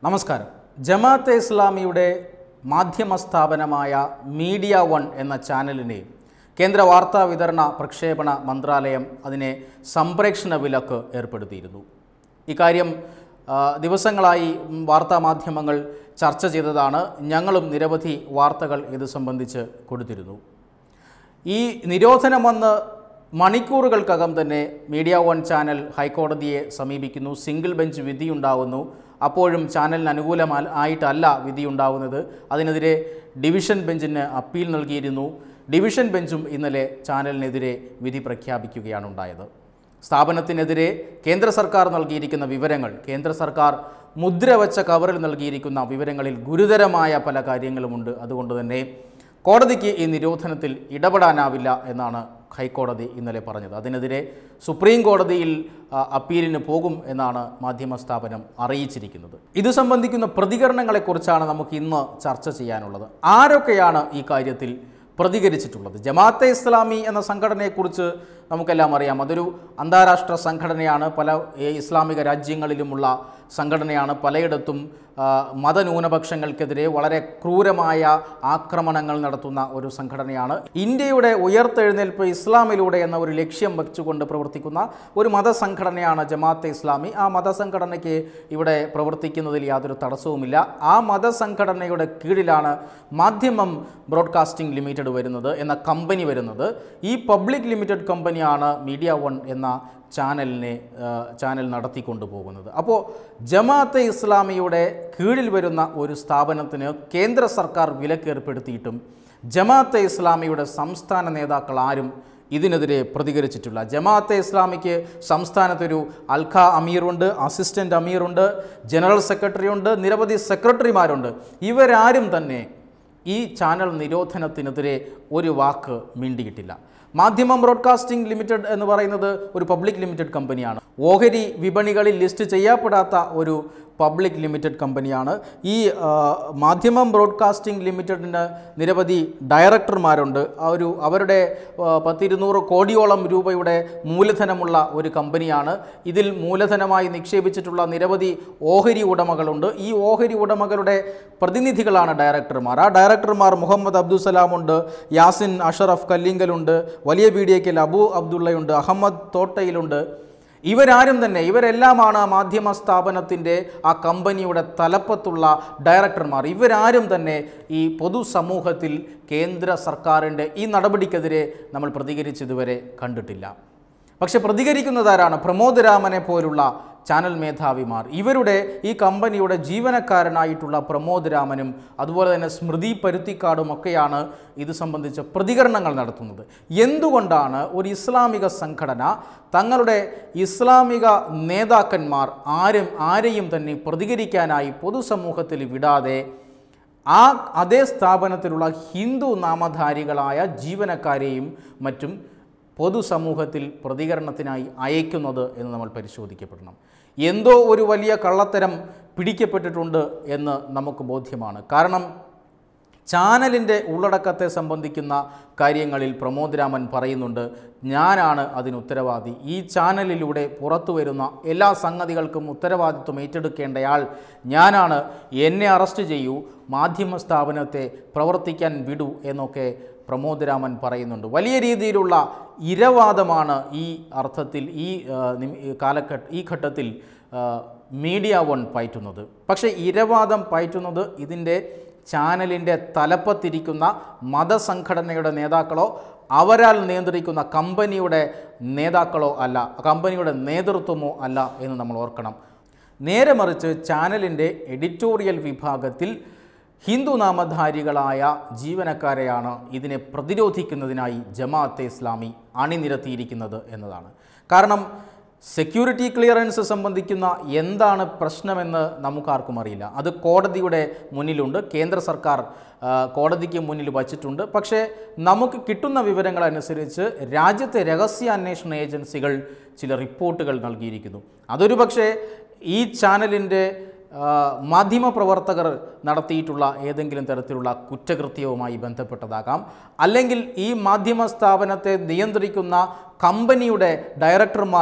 നമസ്കാരം ജമാഅത്തെ ഇസ്ലാമിയുടെ മാധ്യമ സ്ഥാപനമായ മീഡിയ വൺ എന്ന ചാനലിനെ കേന്ദ്ര വാർത്താ വിതരണ പ്രക്ഷേപണ മന്ത്രാലയം അതിനെ സംപ്രേക്ഷണ വിലക്ക് ഏർപ്പെടുത്തിയിരുന്നു ഇക്കാര്യം ആ, ദിവസങ്ങളായി ഉം, വാർത്താ മാധ്യമങ്ങൾ ചർച്ച ചെയ്തതാണ് ഞങ്ങളും നിരവധി വാർത്തകൾ ഇത് സംബന്ധിച്ച് കൊടുത്തിരുന്നു ഈ നിരോധനം വന്ന് മണിക്കൂറുകൾക്കകം തന്നെ മീഡിയ വൺ ചാനൽ ഹൈക്കോടതിയെ സമീപിക്കുന്നു സിംഗിൾ ബെഞ്ച് വിധിയുണ്ടാവുന്നു അപ്പോഴും ചാനലിന് അനുകൂലമാ ആയിട്ടല്ല വിധിയുണ്ടാവുന്നത് അതിനെതിരെ ഡിവിഷൻ ബെഞ്ചിന് അപ്പീൽ നൽകിയിരുന്നു ഡിവിഷൻ ബെഞ്ചും ഇന്നലെ ചാനലിനെതിരെ വിധി പ്രഖ്യാപിക്കുകയാണ് ഉണ്ടായത് സ്ഥാപനത്തിനെതിരെ കേന്ദ്ര സർക്കാർ നൽകിയിരിക്കുന്ന വിവരങ്ങൾ കേന്ദ്ര സർക്കാർ മുദ്ര വച്ച കവറിൽ നൽകിയിരിക്കുന്ന വിവരങ്ങളിൽ ഗുരുതരമായ പല കാര്യങ്ങളുമുണ്ട് അതുകൊണ്ട് തന്നെ കോടതിക്ക് ഈ നിരോധനത്തിൽ ഇടപെടാനാവില്ല എന്നാണ് ഹൈക്കോടതി ഇന്നലെ പറഞ്ഞത് അതിനെതിരെ സുപ്രീം കോടതിയിൽ ആ, അപ്പീലിന് പോകും എന്നാണ് മാധ്യമ സ്ഥാപനം അറിയിച്ചിരിക്കുന്നത് ഇത് സംബന്ധിക്കുന്ന പ്രതികരണങ്ങളെക്കുറിച്ചാണ് നമുക്ക് ഇന്ന് ചർച്ച ചെയ്യാനുള്ളത് ആരൊക്കെയാണ് ഈ കാര്യത്തിൽ പ്രതികരിച്ചിട്ടുള്ളത് ജമാഅത്തെ ഇസ്ലാമി എന്ന സംഘടനയെക്കുറിച്ച് നമുക്കെല്ലാം അറിയാം അതൊരു അന്താരാഷ്ട്ര സംഘടനയാണ് പല ഏ, ഇസ്ലാമിക രാജ്യങ്ങളിലുമുള്ള സംഘടനയാണ് പലയിടത്തും ആ, മതന്യൂനപക്ഷങ്ങൾക്കെതിരെ വളരെ ക്രൂരമായ ആക്രമണങ്ങൾ നടത്തുന്ന ഒരു സംഘടനയാണ് ഇന്ത്യയുടെ ഉയർത്തെഴുന്നേൽപ്പ് ഇസ്ലാമിലൂടെ എന്ന ഒരു ലക്ഷ്യം വെച്ചുകൊണ്ട് പ്രവർത്തിക്കുന്ന ഒരു മതസംഘടനയാണ് ജമാഅത്തെ ഇസ്ലാമി ആ മതസംഘടനയ്ക്ക് ഇവിടെ പ്രവർത്തിക്കുന്നതിൽ യാതൊരു തടസ്സവുമില്ല ആ മതസംഘടനയുടെ കീഴിലാണ് മാധ്യമം ബ്രോഡ്കാസ്റ്റിംഗ് ലിമിറ്റഡ് വരുന്നത് എന്ന കമ്പനി വരുന്നത് ഈ പബ്ലിക് ലിമിറ്റഡ് കമ്പനിയാണ് മീഡിയ വൺ എന്ന ചാനലിനെ ആ, ചാനൽ നടത്തിക്കൊണ്ടു പോകുന്നത് അപ്പോൾ ജമാഅത്തെ ഇസ്ലാമിയുടെ കീഴിൽ വരുന്ന ഒരു സ്ഥാപനത്തിന് കേന്ദ്ര സർക്കാർ വിലക്കേർപ്പെടുത്തിയിട്ടും ജമാഅത്തെ ഇസ്ലാമിയുടെ സംസ്ഥാന നേതാക്കൾ ആരും ഇതിനെതിരെ പ്രതികരിച്ചിട്ടില്ല ജമാഅത്തെ ഇസ്ലാമിക്ക് സംസ്ഥാനത്തൊരു അൽഖ അമീറുണ്ട് അസിസ്റ്റൻ്റ് അമീറുണ്ട് ജനറൽ സെക്രട്ടറി ഉണ്ട് നിരവധി സെക്രട്ടറിമാരുണ്ട് ഇവരാരും തന്നെ ഈ ചാനൽ നിരോധനത്തിനെതിരെ ഒരു വാക്ക് മിണ്ടിയിട്ടില്ല മാധ്യമം ബ്രോഡ്കാസ്റ്റിംഗ് ലിമിറ്റഡ് എന്ന് പറയുന്നത് ഒരു പബ്ലിക് ലിമിറ്റഡ് കമ്പനിയാണ് ഓഹരി വിപണികളിൽ ലിസ്റ്റ് ചെയ്യപ്പെടാത്ത ഒരു പബ്ലിക് ലിമിറ്റഡ് കമ്പനിയാണ് ഈ ആ, മാധ്യമം ബ്രോഡ്കാസ്റ്റിംഗ് ലിമിറ്റഡിന് നിരവധി ഡയറക്ടർമാരുണ്ട് ആ ഒരു അവരുടെ ആ, പത്തിരുന്നൂറ് കോടിയോളം രൂപയുടെ മൂലധനമുള്ള ഒരു കമ്പനിയാണ് ഇതിൽ മൂലധനമായി നിക്ഷേപിച്ചിട്ടുള്ള നിരവധി ഓഹരി ഉടമകളുണ്ട് ഈ ഓഹരി ഉടമകളുടെ പ്രതിനിധികളാണ് ഡയറക്ടർമാർ ആ ഡയറക്ടർമാർ മുഹമ്മദ് അബ്ദുസലാമുണ്ട് യാസിൻ അഷറഫ് കല്ലിങ്കലുണ്ട് വലിയ പീഡിയക്കൽ അബു അബ്ദുള്ളയുണ്ട് അഹമ്മദ് തോട്ടയിലുണ്ട് ഇവരാരും തന്നെ ഇവരെല്ലാമാണ് ആ മാധ്യമ സ്ഥാപനത്തിൻ്റെ ആ കമ്പനിയുടെ തലപ്പത്തുള്ള ഡയറക്ടർമാർ ഇവരാരും തന്നെ ഈ പൊതുസമൂഹത്തിൽ കേന്ദ്ര സർക്കാരിൻ്റെ ഈ നടപടിക്കെതിരെ നമ്മൾ പ്രതികരിച്ചതുവരെ കണ്ടിട്ടില്ല പക്ഷെ പ്രതികരിക്കുന്നതാരാണ് പ്രമോദ് രാമനെ പോലുള്ള ചാനൽ മേധാവിമാർ ഇവരുടെ ഈ കമ്പനിയുടെ ജീവനക്കാരനായിട്ടുള്ള പ്രമോദ് രാമനും അതുപോലെ തന്നെ സ്മൃതി പരുത്തിക്കാടും ഒക്കെയാണ് ഇത് സംബന്ധിച്ച പ്രതികരണങ്ങൾ നടത്തുന്നത് എന്തുകൊണ്ടാണ് ഒരു ഇസ്ലാമിക സംഘടന തങ്ങളുടെ ഇസ്ലാമിക നേതാക്കന്മാർ ആരും ആരെയും തന്നെ പ്രതികരിക്കാനായി പൊതുസമൂഹത്തിൽ വിടാതെ ആ അതേ സ്ഥാപനത്തിലുള്ള ഹിന്ദു നാമധാരികളായ ജീവനക്കാരെയും മറ്റും പൊതുസമൂഹത്തിൽ പ്രതികരണത്തിനായി അയക്കുന്നത് എന്ന് നമ്മൾ പരിശോധിക്കപ്പെടണം എന്തോ ഒരു വലിയ കള്ളത്തരം പിടിക്കപ്പെട്ടിട്ടുണ്ട് എന്ന് നമുക്ക് ബോധ്യമാണ് കാരണം ചാനലിൻ്റെ ഉള്ളടക്കത്തെ സംബന്ധിക്കുന്ന കാര്യങ്ങളിൽ പ്രമോദ് രാമൻ പറയുന്നുണ്ട് ഞാനാണ് അതിന് ഉത്തരവാദി ഈ ചാനലിലൂടെ പുറത്തു വരുന്ന എല്ലാ സംഗതികൾക്കും ഉത്തരവാദിത്വം ഏറ്റെടുക്കേണ്ടയാൾ ഞാനാണ് എന്നെ അറസ്റ്റ് ചെയ്യൂ മാധ്യമ സ്ഥാപനത്തെ പ്രവർത്തിക്കാൻ വിടൂ എന്നൊക്കെ പ്രമോദ് രാമൻ പറയുന്നുണ്ട് വലിയ രീതിയിലുള്ള ഇരവാദമാണ് ഈ അർത്ഥത്തിൽ ഈ ആ, നിമി- ഈ കാലഘട്ട ഈ ഘട്ടത്തിൽ ആ, മീഡിയ വൺ പയറ്റുന്നത് പക്ഷേ ഇരവാദം പയറ്റുന്നത് ഇതിൻ്റെ ചാനലിൻ്റെ തലപ്പത്തിരിക്കുന്ന മതസംഘടനയുടെ നേതാക്കളോ അവരാൽ നിയന്ത്രിക്കുന്ന കമ്പനിയുടെ നേതാക്കളോ അല്ല കമ്പനിയുടെ നേതൃത്വമോ അല്ല എന്ന് നമ്മൾ ഓർക്കണം നേരെ മറിച്ച് ചാനലിൻ്റെ എഡിറ്റോറിയൽ വിഭാഗത്തിൽ ഹിന്ദു നാമധാരികളായ ജീവനക്കാരെയാണ് ഇതിനെ പ്രതിരോധിക്കുന്നതിനായി ജമാഅത്തെ ഇസ്ലാമി അണിനിരത്തിയിരിക്കുന്നത് എന്നതാണ് കാരണം സെക്യൂരിറ്റി ക്ലിയറൻസ് സംബന്ധിക്കുന്ന എന്താണ് പ്രശ്നമെന്ന് നമുക്കാർക്കും അറിയില്ല അത് കോടതിയുടെ മുന്നിലുണ്ട് കേന്ദ്ര സർക്കാർ ആ, കോടതിക്ക് മുന്നിൽ വച്ചിട്ടുണ്ട് പക്ഷേ നമുക്ക് കിട്ടുന്ന വിവരങ്ങൾ അനുസരിച്ച് രാജ്യത്തെ രഹസ്യാന്വേഷണ ഏജൻസികൾ ചില റിപ്പോർട്ടുകൾ നൽകിയിരിക്കുന്നു അതൊരു പക്ഷേ ഈ ചാനലിൻ്റെ ആ, മാധ്യമപ്രവർത്തകർ നടത്തിയിട്ടുള്ള ഏതെങ്കിലും തരത്തിലുള്ള കുറ്റകൃത്യവുമായി ബന്ധപ്പെട്ടതാകാം അല്ലെങ്കിൽ ഈ മാധ്യമ സ്ഥാപനത്തെ നിയന്ത്രിക്കുന്ന കമ്പനിയുടെ ഡയറക്ടർമാർ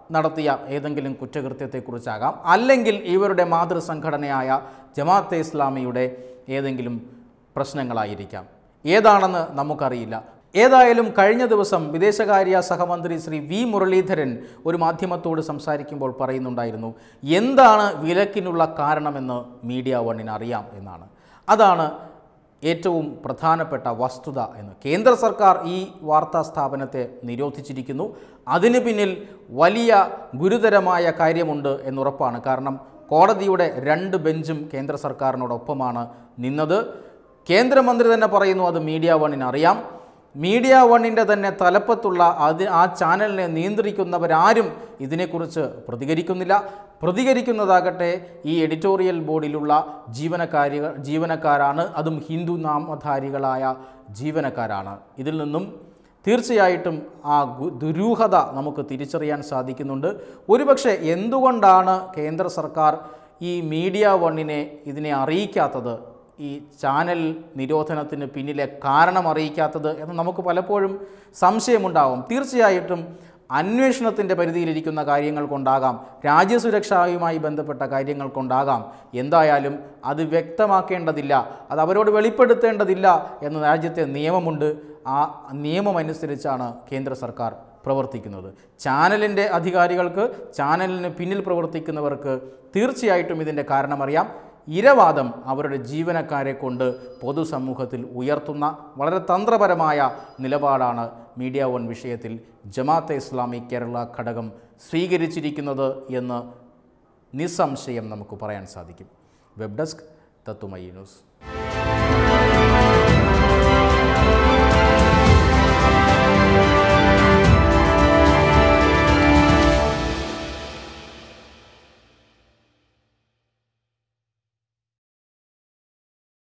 നടത്തിയ ഏതെങ്കിലും കുറ്റകൃത്യത്തെക്കുറിച്ചാകാം അല്ലെങ്കിൽ ഇവരുടെ മാതൃസംഘടനയായ ജമാഅത്തെ ഇസ്ലാമിയുടെ ഏതെങ്കിലും പ്രശ്നങ്ങളായിരിക്കാം ഏതാണെന്ന് നമുക്കറിയില്ല ഏതായാലും കഴിഞ്ഞ ദിവസം വിദേശകാര്യ സഹമന്ത്രി ശ്രീ വി മുരളീധരൻ ഒരു മാധ്യമത്തോട് സംസാരിക്കുമ്പോൾ പറയുന്നുണ്ടായിരുന്നു എന്താണ് വിലക്കിനുള്ള കാരണമെന്ന് മീഡിയ വണ്ണിന് അറിയാം എന്നാണ് അതാണ് ഏറ്റവും പ്രധാനപ്പെട്ട വസ്തുത എന്ന് കേന്ദ്ര സർക്കാർ ഈ വാർത്താ സ്ഥാപനത്തെ നിരോധിച്ചിരിക്കുന്നു അതിന് പിന്നിൽ വലിയ ഗുരുതരമായ കാര്യമുണ്ട് എന്നുറപ്പാണ് കാരണം കോടതിയുടെ രണ്ട് ബെഞ്ചും കേന്ദ്ര സർക്കാരിനോടൊപ്പമാണ് നിന്നത് കേന്ദ്രമന്ത്രി തന്നെ പറയുന്നു അത് മീഡിയ വണ്ണിന് അറിയാം മീഡിയ വണ്ണിൻ്റെ തന്നെ തലപ്പത്തുള്ള അത് ആ ചാനലിനെ നിയന്ത്രിക്കുന്നവരാരും ഇതിനെക്കുറിച്ച് പ്രതികരിക്കുന്നില്ല പ്രതികരിക്കുന്നതാകട്ടെ ഈ എഡിറ്റോറിയൽ ബോർഡിലുള്ള ജീവനക്കാരി ജീവനക്കാരാണ് അതും ഹിന്ദു നാമധാരികളായ ജീവനക്കാരാണ് ഇതിൽ നിന്നും തീർച്ചയായിട്ടും ആ ഗു- ദുരൂഹത നമുക്ക് തിരിച്ചറിയാൻ സാധിക്കുന്നുണ്ട് ഒരുപക്ഷെ എന്തുകൊണ്ടാണ് കേന്ദ്ര സർക്കാർ ഈ മീഡിയ വണ്ണിനെ ഇതിനെ അറിയിക്കാത്തത് ഈ ചാനൽ നിരോധനത്തിന് പിന്നിലെ കാരണം അറിയിക്കാത്തത് എന്ന് നമുക്ക് പലപ്പോഴും സംശയമുണ്ടാവും തീർച്ചയായിട്ടും അന്വേഷണത്തിൻ്റെ പരിധിയിലിരിക്കുന്ന കാര്യങ്ങൾ കൊണ്ടാകാം രാജ്യസുരക്ഷയുമായി ബന്ധപ്പെട്ട കാര്യങ്ങൾ കൊണ്ടാകാം എന്തായാലും അത് വ്യക്തമാക്കേണ്ടതില്ല അത് അവരോട് വെളിപ്പെടുത്തേണ്ടതില്ല എന്ന രാജ്യത്തെ നിയമമുണ്ട് ആ നിയമമനുസരിച്ചാണ് കേന്ദ്ര സർക്കാർ പ്രവർത്തിക്കുന്നത് ചാനലിൻ്റെ അധികാരികൾക്ക് ചാനലിന് പിന്നിൽ പ്രവർത്തിക്കുന്നവർക്ക് തീർച്ചയായിട്ടും ഇതിൻ്റെ കാരണമറിയാം ഇരവാദം അവരുടെ ജീവനക്കാരെ കൊണ്ട് പൊതുസമൂഹത്തിൽ ഉയർത്തുന്ന വളരെ തന്ത്രപരമായ നിലപാടാണ് മീഡിയ വൺ വിഷയത്തിൽ ജമാഅത്തെ ഇസ്ലാമി കേരള ഘടകം സ്വീകരിച്ചിരിക്കുന്നത് എന്ന് നിസ്സംശയം നമുക്ക് പറയാൻ സാധിക്കും വെബ് ഡെസ്ക് തത്തുമൈ ന്യൂസ്